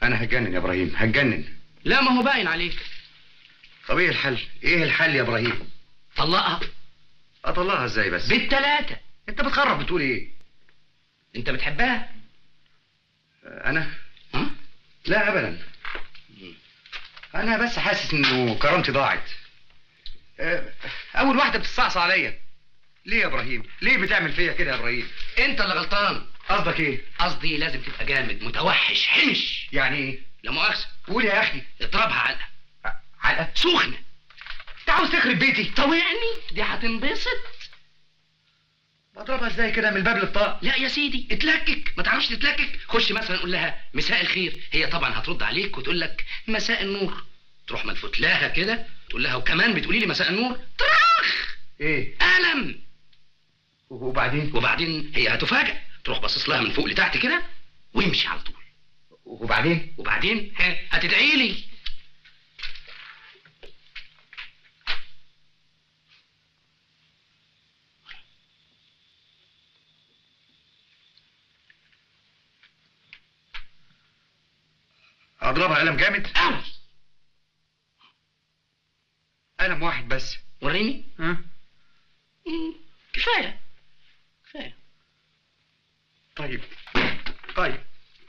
انا هتجنن يا ابراهيم هتجنن لا ما هو باين عليك طب ايه الحل ايه الحل يا ابراهيم طلقها اطلعها ازاي بس بالتلاتة انت بتخرب بتقول ايه انت بتحبها انا ها لا ابدا انا بس حاسس انه كرامتي ضاعت أه، اول واحده بتصعصع عليا ليه يا ابراهيم ليه بتعمل فيا كده يا ابراهيم انت اللي غلطان قصدك ايه قصدي لازم تبقى جامد متوحش حمش يعني ايه لا مؤاخذة قول يا اخي اضربها علقة علقه سخنة انت عاوز تخرب بيتي طوعني دي هتنبسط اضربها ازاي كده من الباب للطاق لا يا سيدي اتلكك ما تعرفش تتلكك خش مثلا قول لها مساء الخير هي طبعا هترد عليك وتقول لك مساء النور تروح ملفوت لها كده تقول لها وكمان بتقولي لي مساء النور طرخ ايه ألم وبعدين وبعدين هي هتفاجئ تروح باصص لها من فوق لتحت كده ويمشي على طول وبعدين وبعدين ها هتدعي لي اضربها قلم جامد قوي قلم واحد بس وريني ها مم، كفايه كفايه طيب طيب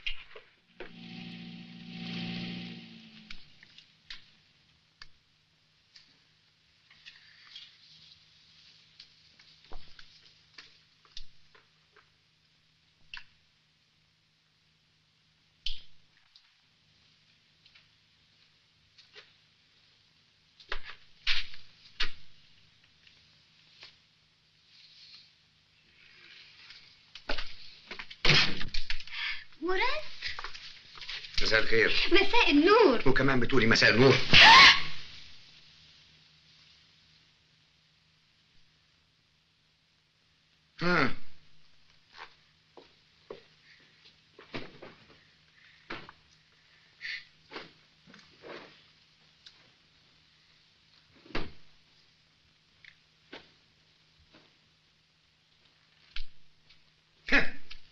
مراد مساء الخير مساء النور وكمان بتقولي مساء النور ها ها.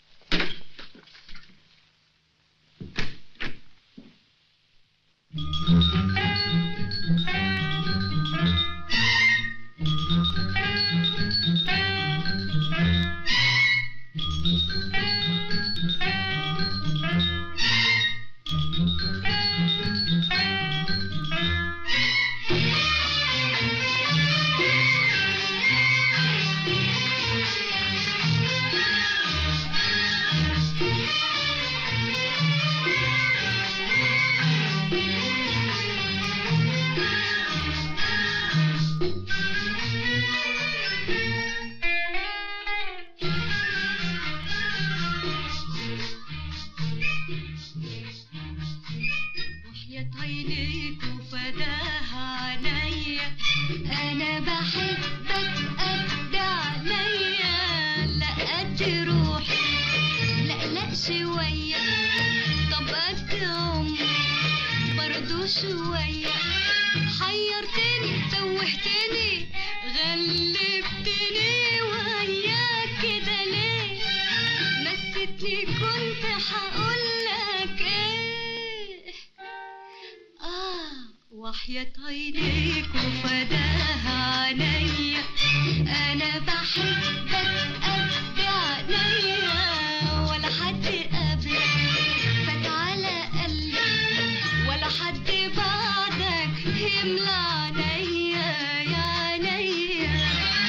وحياة عينيك وفداها عينيا انا بحبك قد عينيا لا قد روحي لا لا شوية طب قد عمري برضو شوية حيرتني توهتني غلبتني وياك كده ليه نسيتني كنت هقولك ايه آه وحياة عينيك وفداها عينيا أنا بحبك قد عينيا ولا حد قبلك فات على قلبي ولا حد بعدك يملى عينيا يا عينيا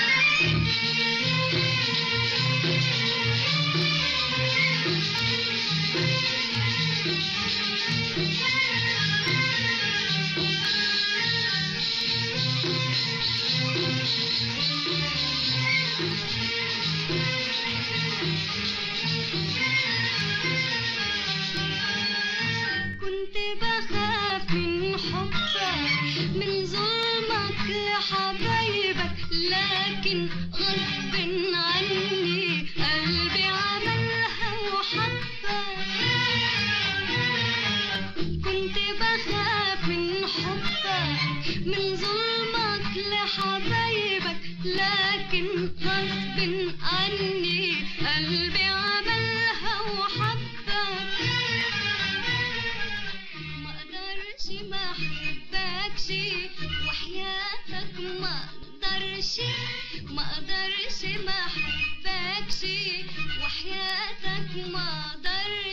كنت بخاف من حبك من ظلمك لحبايبك لكن غصب عني قلبي عملها وحبك كنت بخاف من حبك من ظلمك لحبايبك لكن غصب عني قلبي عملها وحبك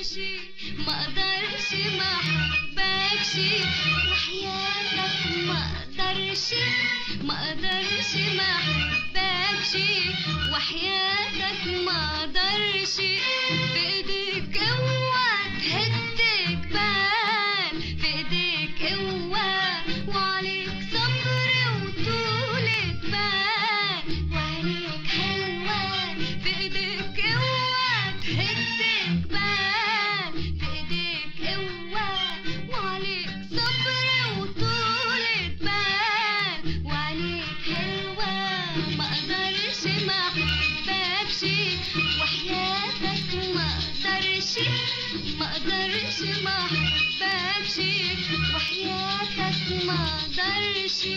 اقدرش ما اقدرش ما احبكش وحياتك ما اقدرش ما اقدرش ما احبكش وحياتك ما اقدرش بايديك قوة تهد جبال في ايديك قوة وعليك صبر وطولة بال وعينيك حلوة في ايديك قوة تهد جبال في ايديك قوة وعليك صبر وطولة بال وعينيك حلوة ما اقدرش ما احبكش وحياتك ما اقدرش ما اقدرش ما احبكش وحياتك ما اقدرش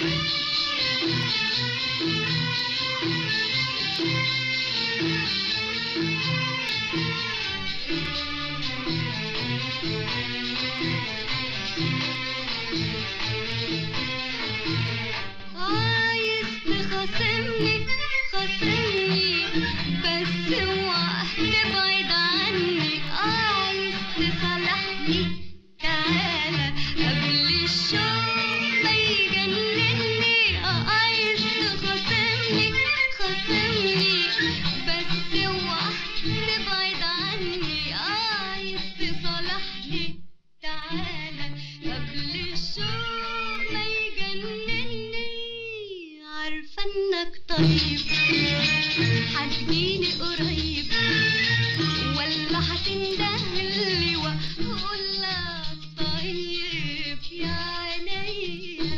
عايز تخاصمني خاصمني بس اوعى تبعد عني عايز تصالحني تعالى قبل الشوق ما يجنني عايز تخاصمني خاصمني بس اوعى تبعد عني عايز تصالحني تعالى قبل الشوق ما يجنني عارفة انك طيب هتجيني قريب ولا هتندهلي واقول لك طيب يا عينيا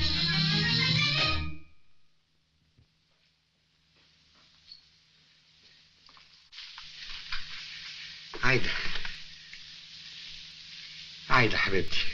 عايدة عايدة حبيبتي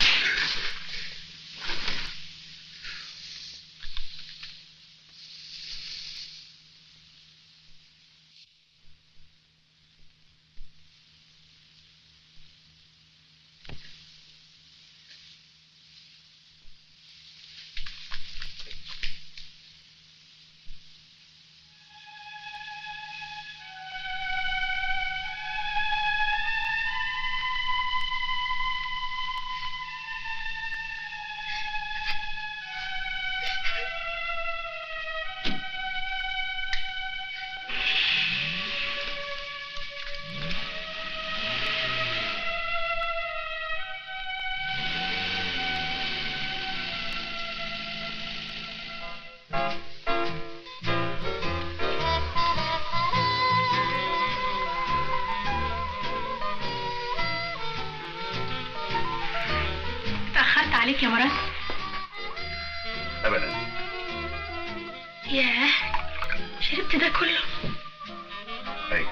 اتأخرت عليك يا مراد أبدا ياه شربت ده كله أيوة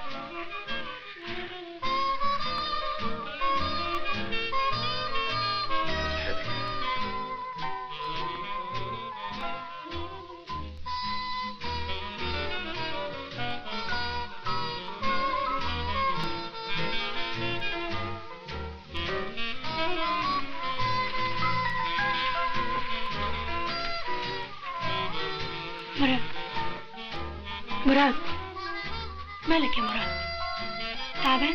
مراد مراد مالك يا مراد تعبان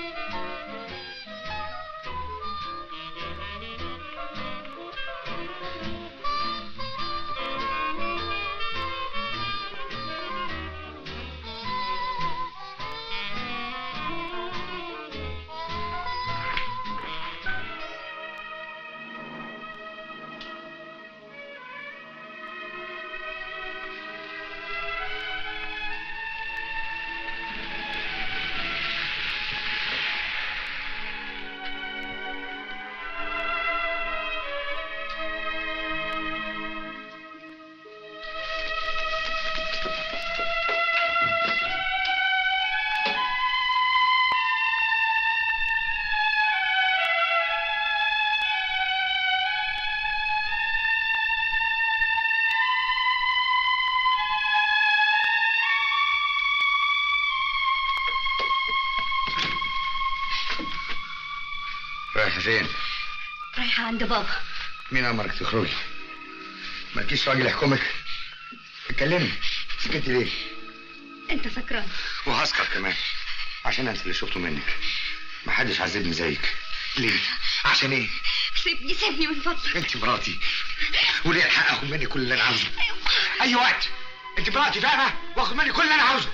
رايحة فين؟ رايحة عند بابا مين أمرك تخرجي؟ مالكيش راجل يحكمك؟ اتكلمي سكتي ليه؟ انت سكران وهسكر كمان عشان انسى اللي شفته منك محدش عذبني زيك ليه عشان ايه سيبني سيبني من فضلك انت مراتي وليه الحق اخد مني كل اللي انا عاوزه اي وقت انت مراتي فاهمه واخد مني كل اللي انا عاوزه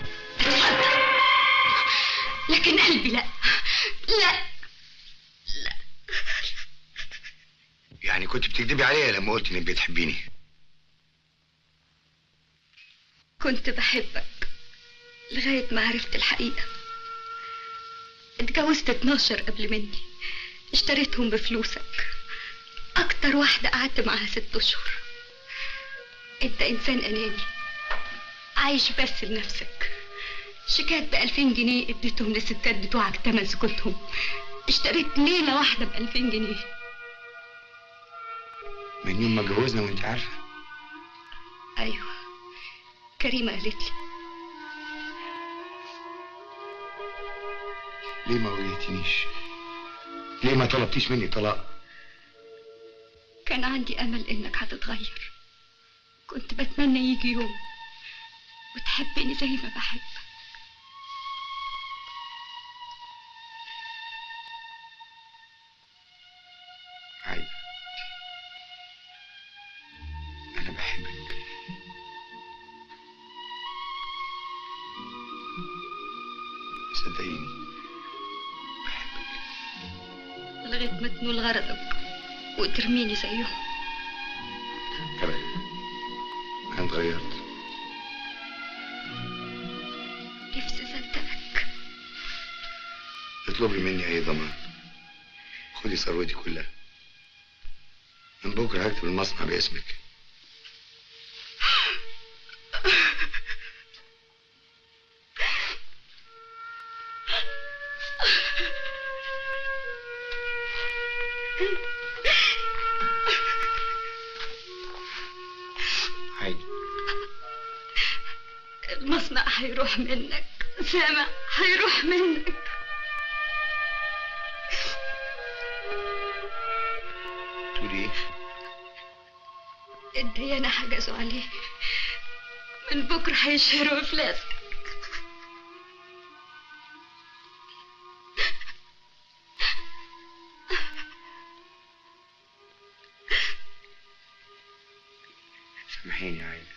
لكن قلبي لا لا يعني كنت بتكدبي عليا لما قلت انك بتحبيني كنت بحبك لغاية ما عرفت الحقيقة اتجوزت 12 قبل مني اشتريتهم بفلوسك أكتر واحدة قعدت معاها ست أشهر أنت إنسان أناني عايش بس لنفسك شيكات بألفين جنيه اديتهم للستات بتوعك تمن سكوتهم اشتريت ليلة واحدة بألفين جنيه من يوم ما اتجوزنا وانت عارفه أيوة كريمة قالت لي ليه ما واجهتنيش ليه ما طلبتيش مني طلاق كان عندي أمل إنك هتتغير كنت بتمنى يجي يوم وتحبني زي ما بحبك عايزة انا بحبك صدقيني بحبك لغاية ما تنول غرضك وترميني زيهم كمان انا اتغيرت نفسي صدقك اطلبي مني اي ضمان خدي ثروتي كلها من بكره هكتب المصنع باسمك عادي المصنع هيروح منك سامع هيروح منك تقولي ايه الديانة حجزوا عليه من بكرة هيشهروا إفلاس سامحيني يا عايدة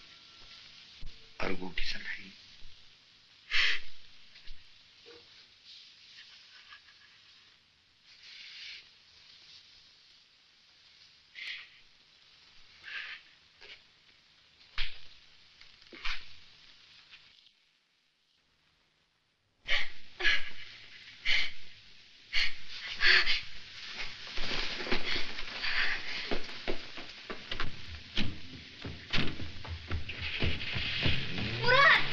أرجوكي سامحيني مراد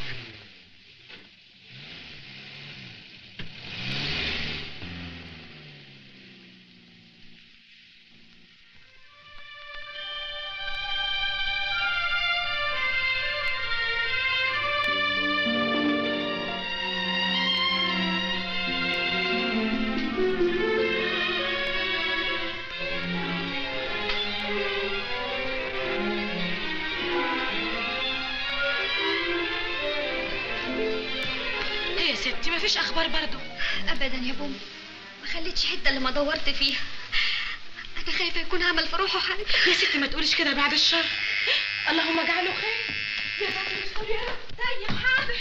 ايه يا ستي مفيش اخبار برضو أبدا يا بوم ما خليتش حتة اللي ما دورت فيها أنا خايفة يكون عمل في روحه حاجة يا ستي ما تقوليش كده بعد الشر اللهم اجعله خير يا رب استر يا رب طيب حاضر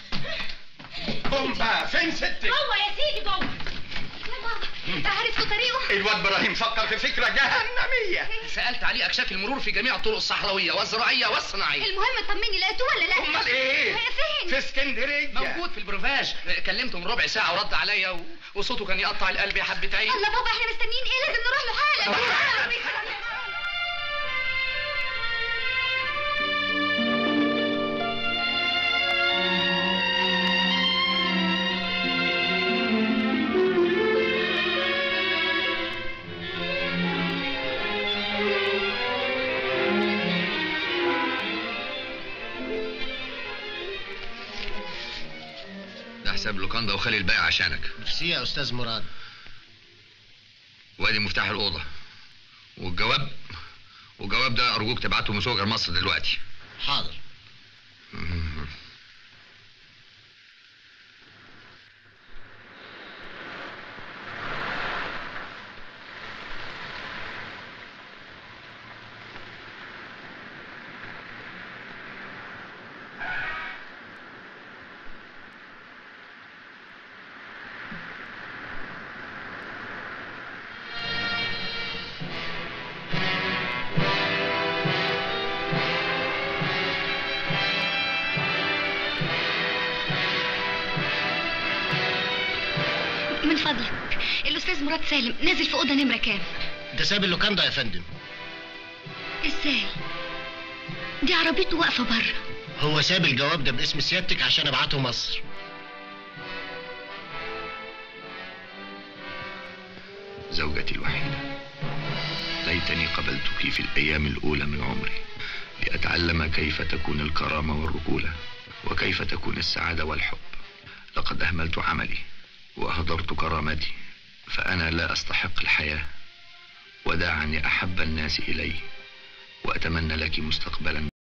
بومبا فين ستك؟ هو يا سيدي جوه يا بابا عرفتوا طريقه الواد ابراهيم فكر في فكره جهنميه سالت عليه اكشاف المرور في جميع الطرق الصحراويه والزراعيه والصناعيه المهم طمني لقيتوه ولا لا امال ايه؟ هي فين في اسكندريه موجود في البروفاج كلمته من ربع ساعه ورد عليا و... وصوته كان يقطع القلب يا حبه عين الله بابا احنا مستنيين ايه لازم نروح له حالا ده حساب لوكاندا وخلي الباقي عشانك ميرسي يا استاذ مراد وادي مفتاح الأوضة والجواب والجواب ده أرجوك تبعته مسوق مصر دلوقتي حاضر الاستاذ مراد سالم نازل في اوضه نمره كام ده ساب اللوكاندا يا فندم ازاي دي عربيته واقفه بره هو ساب الجواب ده باسم سيادتك عشان ابعته مصر زوجتي الوحيدة ليتني قبلتك في الأيام الأولى من عمري لأتعلم كيف تكون الكرامة والرجولة وكيف تكون السعادة والحب لقد أهملت عملي وأهدرت كرامتي فأنا لا أستحق الحياة وداعني أحب الناس إلي وأتمنى لك مستقبلا